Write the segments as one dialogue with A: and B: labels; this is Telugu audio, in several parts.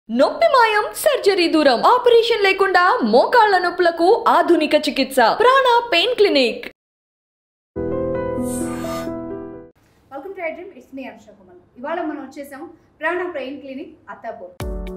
A: నొప్పి మాయం సర్జరీ దూరం ఆపరేషన్ లేకుండా మోకాళ్ల నొప్పులకు ఆధునిక చికిత్స Prana pain clinic
B: welcome to iDream it's me Anusha Kumar ఇవాళ మనం వచ్చేసాం ప్రాణ బ్రెయిన్ క్లినిక్ అత్తాపూర్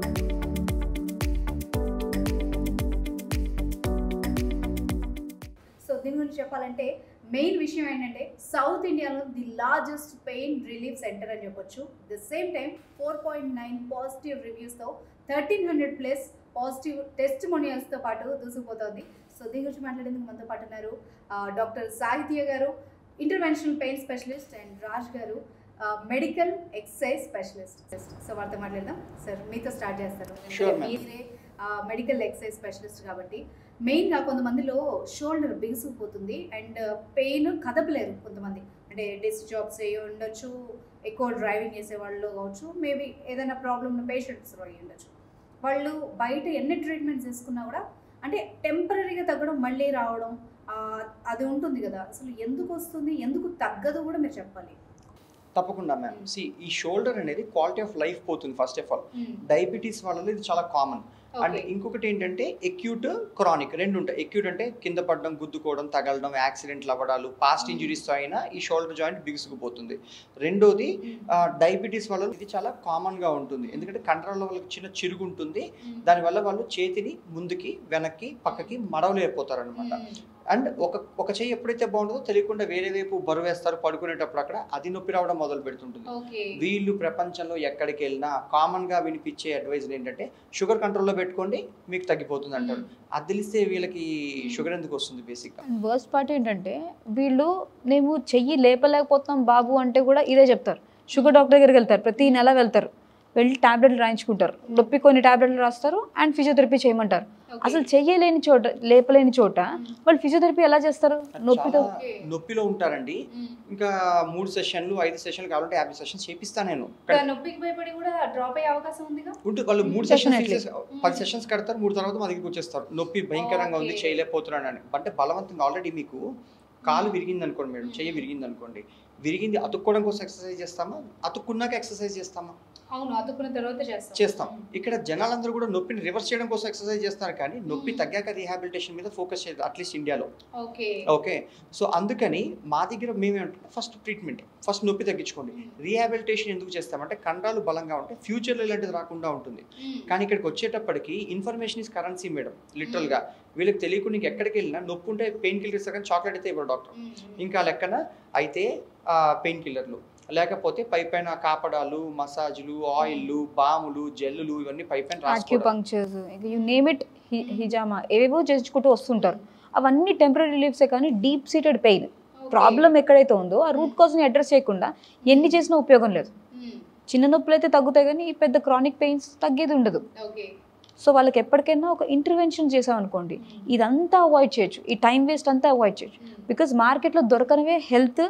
B: సో దీని గురించి చెప్పాలంటే మెయిన్ విషయం ఏంటంటే సౌత్ ఇండియాలో the largest pain relief centre అని చెప్పొచ్చు the same time four point nine positive రివ్యూస్తో థర్టీన్ హండ్రెడ్ ప్లస్ పాజిటివ్ టెస్ట్ మొనియల్స్తో పాటు దూసుకుపోతుంది సో దీని గురించి మాట్లాడేందుకు మనతో పాటు ఉన్నారు డాక్టర్ సాహిత్య గారు interventional pain specialist and Raj గారు మెడికల్ ఎక్సర్సైజ్ స్పెషలిస్ట్ సో వారితో మాట్లాడదాం సార్ మీతో స్టార్ట్ చేస్తారు
C: Sure, ma'am.
B: మీరే మెడికల్ ఎక్సర్సైజ్ స్పెషలిస్ట్ కాబట్టి మెయిన్గా కొంతమందిలో షోల్డర్ బిగుసుకుపోతుంది అండ్ పెయిన్ కదపలేరు కొంతమంది అంటే డెస్క్ జాబ్స్ అయ్యి ఉండొచ్చు ఎక్కువ డ్రైవింగ్ చేసే వాళ్ళు కావచ్చు మేబీ ఏదైనా ప్రాబ్లమ్ ఉన్న పేషెంట్స్ అయ్యి ఉండొచ్చు వాళ్ళు బయట ఎన్ని ట్రీట్మెంట్స్ తీసుకున్నా కూడా అంటే టెంపరీగా తగ్గడం మళ్ళీ రావడం ఆ, అది ఉంటుంది కదా అసలు ఎందుకు వస్తుంది ఎందుకు తగ్గదు కూడా మీరు చెప్పాలి
C: తప్పకుండా మ్యామ్ సి ఈ షోల్డర్ అనేది క్వాలిటీ ఆఫ్ లైఫ్ పోతుంది ఫస్ట్ ఆఫ్ ఆల్ డయాబెటీస్ వాళ్ళలో ఇది చాలా కామన్ అండ్ ఇంకొకటి ఏంటంటే ఎక్యూట్ క్రానిక్ రెండు ఉంటాయి ఎక్యూట్ అంటే కింద పడడం గుద్దుకోవడం తగలడం యాక్సిడెంట్లు అవ్వడాలు పాస్ట్
B: Mm.
C: ఇంజురీస్తో అయినా ఈ షోల్డర్ జాయింట్ బిగుసుకుపోతుంది రెండోది డయాబెటీస్ వల్ల ఇది చాలా కామన్గా ఉంటుంది ఎందుకంటే కండరాల వాళ్ళకి చిన్న చిరుగు ఉంటుంది దానివల్ల వాళ్ళు చేతిని ముందుకి వెనక్కి పక్కకి మడవలేకపోతారు అనమాట అండ్ ఒక ఒక చెయ్యి ఎప్పుడైతే బాగుంటుందో తెలియకుండా వేరే వైపు బరువు వేస్తారు పడుకునేటప్పుడు అక్కడ అది నొప్పి రావడం మొదలు పెడుతుంటుంది
B: ఓకే
C: వీళ్ళు ప్రపంచంలో ఎక్కడికి వెళ్ళినా కామన్గా వినిపించే అడ్వైజ్ ఏంటంటే షుగర్ కంట్రోల్లో పెట్టుకోండి మీకు తగ్గిపోతుంది అంటారు అది తెలిస్తే వీళ్ళకి షుగర్ ఎందుకు వస్తుంది బేసిక్గా
D: అండ్ వర్స్ట్ పార్ట్ ఏంటంటే వీళ్ళు మేము చెయ్యి లేపలేకపోతున్నాం బాబు అంటే కూడా ఇదే చెప్తారు షుగర్ డాక్టర్ దగ్గరికి వెళ్తారు ప్రతి నెల వెళ్తారు వెళ్ళి టాబ్లెట్లు రాయించుకుంటారు నొప్పి కొన్ని టాబ్లెట్లు రాస్తారు అండ్ ఫిజియోథెరపీ చేయమంటారు అసలు చెయ్యలేని చోట లేపలేని చోట వాళ్ళు ఫిజియోథెరపీ ఎలా చేస్తారు నొప్పితో
C: చాలా నొప్పిలో ఉంటారండి ఇంకా మూడు సెషన్లు ఐదు సెషన్లు కావాలంటే యాభై సెషన్స్ చేపిస్తాను నేను కానీ
B: నొప్పికి భయపడి కూడా డ్రాప్ అయ్యే అవకాశం ఉందిగా
C: ఉంటుంది వాళ్ళు మూడు సెషన్స్
D: Definitely.
C: పది సెషన్స్ కడతారు మూడు తర్వాత మా దగ్గరికి వచ్చేస్తారు నొప్పి భయంకరంగా ఉంది
B: Okay.
C: చేయలేకపోతున్నాను అని అంటే బలవంతంగా ఆల్రెడీ మీకు కాలు విరిగింది అనుకోండి మేడం చెయ్యి విరిగింది అనుకోండి విరిగింది అతుక్కోవడం కోసం ఎక్సర్సైజ్ చేస్తామా అతుక్కున్నాక ఎక్సర్సైజ్ చేస్తామా
B: అవును అతుక్కున్న తర్వాత చేస్తాం
C: చేస్తాం ఇక్కడ జనాలందరూ కూడా నొప్పిని రివర్స్ చేయడం కోసం ఎక్సర్సైజ్ చేస్తారు కానీ నొప్పి
B: Hmm.
C: తగ్గాక రీహాబిలిటేషన్ మీద ఫోకస్ చేయదు అట్లీస్ట్ ఇండియాలో
B: ఓకే
C: ఓకే సో అందుకని మా దగ్గర మేమేమంటే ఫస్ట్ ట్రీట్మెంట్ ఫస్ట్ నొప్పి తగ్గించుకోండి రీహాబిలిటేషన్ ఎందుకు చేస్తామంటే కండరాలు బలంగా ఉంటే ఫ్యూచర్లో ఇలాంటిది రాకుండా ఉంటుంది కానీ ఇక్కడికి వచ్చేటప్పటికి ఇన్ఫర్మేషన్ ఇస్ కరెన్సీ మేడం లిటరల్గా వీళ్ళకి తెలియకుండా నీకు ఎక్కడికి వెళ్ళినా నొప్పి ఉంటే పెయిన్ కిల్లర్ ఇస్తారు కానీ చాక్లెట్ అయితే ఇవ్వరు డాక్టర్ ఇంకా లెక్కన అయితే పెయిన్ కిల్లర్లు లేకపోతే పై పైన కాపడాలు మసాజ్లు ఆయిల్లు బాములు జెల్లులు ఇవన్నీ పై పైన రాసుకోవడం
D: ఆక్యుపంక్చర్స్ యూ నేమ్ ఇట్ హిజామా ఏవేవో చేసుకుంటూ వస్తుంటారు అవన్నీ టెంపరీ రిలీఫ్సే కానీ డీప్ సీటెడ్ పెయిన్ ప్రాబ్లం ఎక్కడైతే ఉందో ఆ రూట్ కాజ్ని అడ్రస్ చేయకుండా ఎన్ని చేసినా ఉపయోగం లేదు చిన్న నొప్పులు అయితే తగ్గుతాయి కానీ ఈ పెద్ద క్రానిక్ పెయిన్స్ తగ్గేది ఉండదు
B: ఓకే
D: సో వాళ్ళకి ఎప్పటికైనా ఒక ఇంటర్వెన్షన్ చేసామనుకోండి ఇదంతా అవాయిడ్ చేయొచ్చు ఈ టైం వేస్ట్ అంతా అవాయిడ్ చేయొచ్చు బికాజ్ మార్కెట్లో దొరకనివే హెల్త్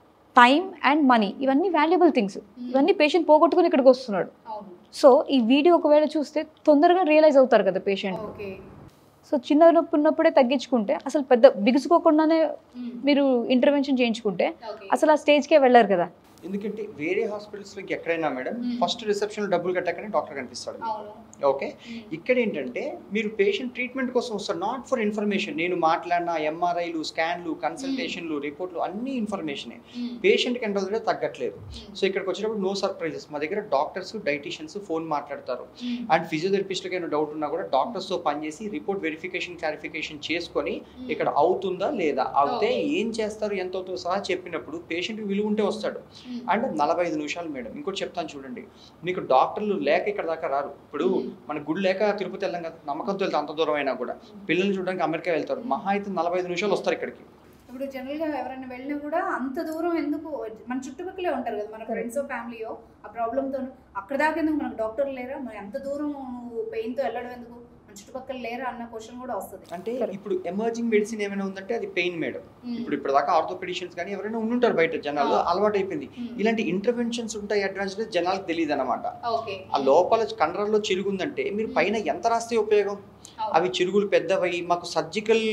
D: టైం అండ్ మనీ ఇవన్నీ వాల్యుబుల్ థింగ్స్ ఇవన్నీ పేషెంట్ పోగొట్టుకుని ఇక్కడికి వస్తున్నాడు
B: అవును
D: సో ఈ వీడియో ఒకవేళ చూస్తే తొందరగా రియలైజ్ అవుతారు కదా పేషెంట్
B: ఓకే
D: సో చిన్న నొప్పి ఉన్నప్పుడే తగ్గించుకుంటే అసలు పెద్ద బిగుసుకోకుండానే మీరు ఇంటర్వెన్షన్ చేయించుకుంటే
B: ఓకే
D: అసలు ఆ స్టేజ్కే వెళ్ళారు కదా
C: ఎందుకంటే వేరే హాస్పిటల్స్లోకి ఎక్కడైనా మేడం
B: Hmm.
C: ఫస్ట్ రిసెప్షన్ డబ్బులు కట్టకనే డాక్టర్ కనిపిస్తాడు మీకు.
B: అవును
C: ఓకే ఇక్కడ ఏంటంటే మీరు పేషెంట్ ట్రీట్మెంట్ కోసం వస్తారు నాట్ ఫర్ ఇన్ఫర్మేషన్ నేను మాట్లాడిన ఎంఆర్ఐలు స్కాన్లు కన్సల్టేషన్లు రిపోర్ట్లు అన్ని ఇన్ఫర్మేషనే పేషెంట్కి ఎంత అవుతుందో తగ్గట్లేదు సో ఇక్కడికి వచ్చేటప్పుడు నో సర్ప్రైజెస్ మా దగ్గర డాక్టర్స్ డైటీషియన్స్ ఫోన్ మాట్లాడతారు అండ్ ఫిజియోథెరపిస్ట్కి ఏమైనా డౌట్ ఉన్నా కూడా డాక్టర్స్తో పనిచేసి రిపోర్ట్ వెరిఫికేషన్ క్లారిఫికేషన్ చేసుకొని ఇక్కడ అవుతుందా లేదా అవుతే
B: Okay.
C: ఏం చేస్తారు ఎంత అవుతుందో సహా చెప్పినప్పుడు పేషెంట్కి విలువ ఉంటే వస్తాడు అండ్ నలభై ఐదు నిమిషాలు మేడం ఇంకోటి చెప్తాను చూడండి మీకు డాక్టర్లు లేక ఇక్కడ దాకా రారు ఇప్పుడు
B: Hmm.
C: మన గుడి లేక తిరుపతి వెళ్ళాం కదా నమ్మకంతో వెళ్తే అంత దూరం అయినా కూడా పిల్లల్ని చూడడానికి అమెరికా వెళ్తారు మహా అయితే నలభై ఐదు నిమిషాలు వస్తారు ఇక్కడికి
B: ఇప్పుడు జనరల్ గా ఎవరైనా వెళ్ళినా కూడా అంత దూరం ఎందుకు మన చుట్టుపక్కలే ఉంటారు కదా మన ఫ్రెండ్స్ ఫ్యామిలీయో ఆ ప్రాబ్లమ్ తో అక్కడ దాకా ఎందుకు మనకు డాక్టర్ లేరా మరి అంత దూరం నువ్వు పెయిన్ తో వెళ్ళడం ఎందుకు మన చుట్టుపక్కల లేరా అన్న క్వశ్చన్ కూడా వస్తుంది
C: అంటే
D: Correct.
C: ఇప్పుడు ఎమర్జింగ్ మెడిసిన్ ఏమైనా ఉందంటే అది పెయిన్ మేడం ఇప్పుడు ఇప్పుడు దాకా ఆర్థోపెడిషియన్స్ కానీ ఎవరైనా ఉండుంటారు బయట జనాలు
B: Ah.
C: అలవాటు అయిపోయింది ఇలాంటి ఇంటర్వెన్షన్స్ ఉంటాయి అడ్వాన్స్ జనాలకు తెలియదు అనమాట
B: ఓకే
C: ఆ లోపల కండరాల్లో చిరుగుందంటే మీరు పైన ఎంత రాస్తే ఉపయోగం అవి చిరుగులు పెద్దవై మాకు సర్జికల్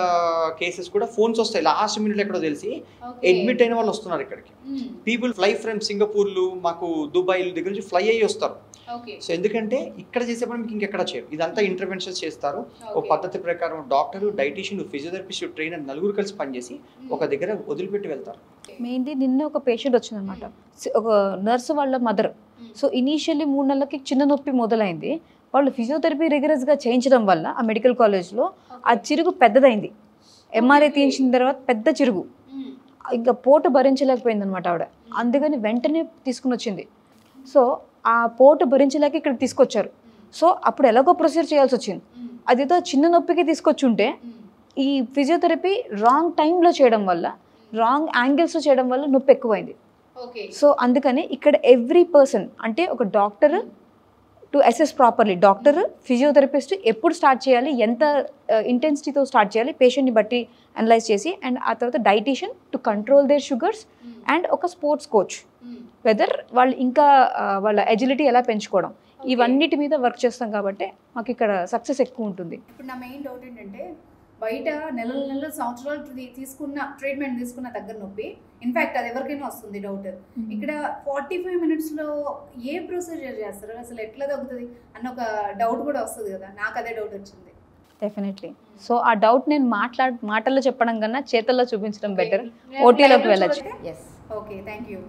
C: కేసెస్ కూడా ఫోన్స్ వస్తాయి లాస్ట్ మినిట్ ఎక్కడో తెలిసి అడ్మిట్ అయిన వాళ్ళు వస్తున్నారు ఇక్కడికి పీపుల్ ఫ్లై ఫ్రమ్ సింగపూర్లు మాకు దుబాయ్ దగ్గర నుంచి ఫ్లై అయ్యి వస్తారు
B: ఓకే
C: సో ఎందుకంటే ఇక్కడ చేసేప్పుడు మీకు ఇంకెక్కడ చేయరు ఇదంతా ఇంటర్వెన్షన్స్ చేస్తారు ఓ
B: ఓకే.
C: పద్ధతి ప్రకారం డాక్టర్ డైటీషియన్ ఫిజియోథెరపిస్ట్ ట్రైనర్ నలుగురు కలిసి పనిచేసి ఒక దగ్గర వదిలిపెట్టి వెళ్తారు
D: మెయిన్లీ నిన్న ఒక పేషెంట్ వచ్చిందనమాట ఒక నర్సు వాళ్ళ మదర్ సో ఇనీషియల్లీ మూడు నెలలకి చిన్న నొప్పి మొదలైంది వాళ్ళు ఫిజియోథెరపీ రిగరస్గా చేయించడం వల్ల ఆ మెడికల్ కాలేజ్లో ఆ చిరుగు పెద్దదైంది ఎంఆర్ఐ తీయించిన తర్వాత పెద్ద చిరుగు
B: మ్మ్.
D: ఇంకా పోటు భరించలేకపోయింది అనమాట ఆవిడ అందుకని వెంటనే తీసుకుని వచ్చింది సో ఆ పోటు భరించలేక ఇక్కడ తీసుకొచ్చారు సో అప్పుడు ఎలాగో ప్రొసీజర్ చేయాల్సి వచ్చింది
B: మ్మ్.
D: అదేదో చిన్న నొప్పికి తీసుకొచ్చి ఉంటే
B: మ్మ్.
D: ఈ ఫిజియోథెరపీ రాంగ్ టైంలో చేయడం వల్ల రాంగ్ యాంగిల్స్లో చేయడం వల్ల నొప్పి ఎక్కువైంది
B: ఓకే
D: సో అందుకని ఇక్కడ ఎవ్రీ పర్సన్ అంటే ఒక doctor to assess properly doctor physiotherapist ఎప్పుడు స్టార్ట్ చేయాలి ఎంత ఇంటెన్సిటీతో స్టార్ట్ చేయాలి పేషెంట్ని బట్టి అనలైజ్ చేసి అండ్ ఆ తర్వాత dietician to control their sugars
B: hmm.
D: And ఒక స్పోర్ట్స్ కోచ్
B: మ్మ్.
D: వెదర్ వాళ్ళు ఇంకా ఆ, వాళ్ళ ఎజిలిటీ ఎలా పెంచుకోవడం
B: Okay.
D: ఇవన్నిటి మీద వర్క్ చేస్తాం కాబట్టి మాకు ఇక్కడ సక్సెస్ ఎక్కువ ఉంటుంది
B: ఇప్పుడు నా మెయిన్ డౌట్ ఏంటంటే బయట నెలల నెలల సంవత్సరాలు తీ- తీసుకున్న ట్రీట్మెంట్ తీసుకున్న దగ్గర నొప్పి ఇన్ఫాక్ట్ అది ఎవరికైనా వస్తుంది డౌట్ ఇక్కడ ఫార్టీ ఫైవ్ మినిట్స్లో ఏ ప్రొసీజర్ చేస్తారు అసలు ఎట్లా తగ్గుతుంది అన్న ఒక డౌట్ కూడా వస్తుంది కదా నాకు అదే డౌట్ వచ్చింది
D: డెఫినెట్లీ సో ఆ డౌట్ నేను మాట్లాడ మాటల్లో చెప్పడం కన్నా చేతల్లో చూపించడం బెటర్ ఓటీలోకి వెళ్ళచ్చు yes
B: okay thank you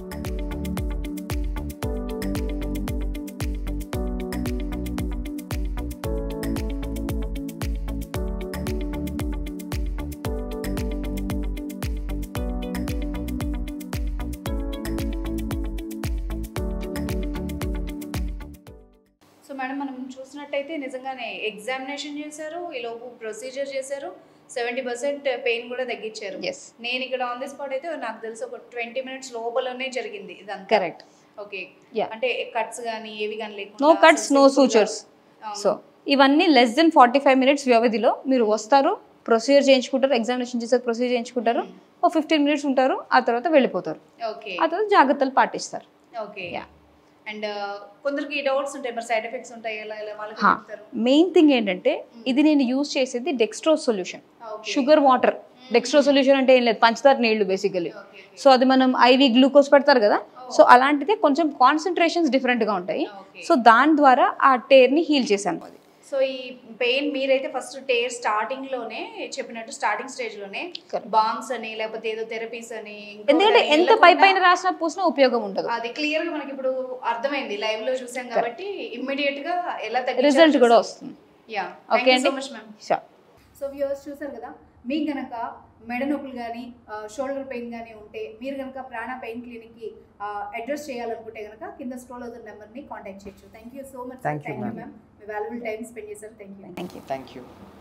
B: so madam మనం చూసినట్టయితే నిజంగానే ఎగ్జామినేషన్ చేశారు ఈలోపు ప్రొసీజర్ చేశారు సెవెంటీ పర్సెంట్ పెయిన్ కూడా తగ్గించారు
D: ఎస్
B: నేను ఇక్కడ ఆన్ ది స్పాట్ అయితే నాకు తెలిసి ఒక ట్వంటీ మినిట్స్ లోపలనే జరిగింది ఇదంతా
D: కరెక్ట్
B: ఓకే
D: Yeah.
B: అంటే కట్స్ కానీ ఏవి కానీ లేకుండా
D: నో కట్స్
B: అసలు
D: నో
B: simple గా-
D: సూచర్స్
B: అవును.
D: సో ఇవన్నీ less than forty five minutes వ్యవధిలో మీరు వస్తారు ప్రొసీజర్ చేయించుకుంటారు ఎగ్జామినేషన్ చేసే ప్రొసీజర్ చేయించుకుంటారు ఓ ఫిఫ్టీన్ మినిట్స్ ఉంటారు ఆ తర్వాత వెళ్ళిపోతారు
B: ఓకే
D: ఆ తర్వాత జాగ్రత్తలు పాటిస్తారు
B: ఓకే
D: Yeah.
B: అండ్ కొందరికి డౌట్స్ ఉంటాయి మరి సైడ్ ఎఫెక్ట్స్ ఉంటాయి ఎలా ఎలా వాళ్ళకి
D: హా.
B: చెప్తారు
D: మెయిన్ థింగ్ ఏంటంటే ఇది నేను యూజ్ చేసేది dextrose solution
B: Okay.
D: Sugar water dextro solution అంటే ఏం లేదు పంచదార నీళ్లు బేసికలీ
B: Okay, okay.
D: సో అది మనం ఐవి గ్లూకోజ్ పెడతారు కదా సో అలాంటిదే కొంచెం కాన్సన్ట్రేషన్స్ డిఫరెంట్గా ఉంటాయి
B: Okay.
D: సో దాని ద్వారా ఆ టేర్ని హీల్ చేశాను అది
B: సో ఈ పెయిన్ మీరైతే ఫస్ట్ టేర్ స్టార్టింగ్ లోనే చెప్పినట్టు స్టార్టింగ్ స్టేజ్ లోనే
D: Correct.
B: బాంబ్స్ అని లేకపోతే ఏదో థెరపీస్ అని ఇంకోటి
D: ఎందుకంటే
B: అని
D: ఎంత పై
B: వెళ్ళకుండా
D: పైన రాసినా పూసినా ఉపయోగం ఉండదు
B: అది క్లియర్ గా మనకి ఇప్పుడు అర్థమైంది లైవ్ లో చూసాం కాబట్టి ఇమ్మీడియట్ గా ఎలా
D: రిజల్ట్ కూడా వస్తుంది
B: యా
D: Okay
B: ఓకే
D: అండి?
B: So much ma'am
D: Sure.
B: So viewers చూసారు కదా మీకు గనక మెడ నొప్పులు కానీ షోల్డర్ పెయిన్ కానీ ఉంటే మీరు కనుక ప్రాణ పెయిన్ క్లినిక్కి అడ్రస్ చేయాలనుకుంటే కనుక కింద స్క్రోల్ అవుతున్న నెంబర్ని కాంటాక్ట్ చేయొచ్చు thank you so much
C: Thank you,
B: thank you
C: ma'am.
B: Ma'am మీ వాల్యుబుల్ టైం స్పెండ్ చేశారు thank you
D: thank you
C: thank you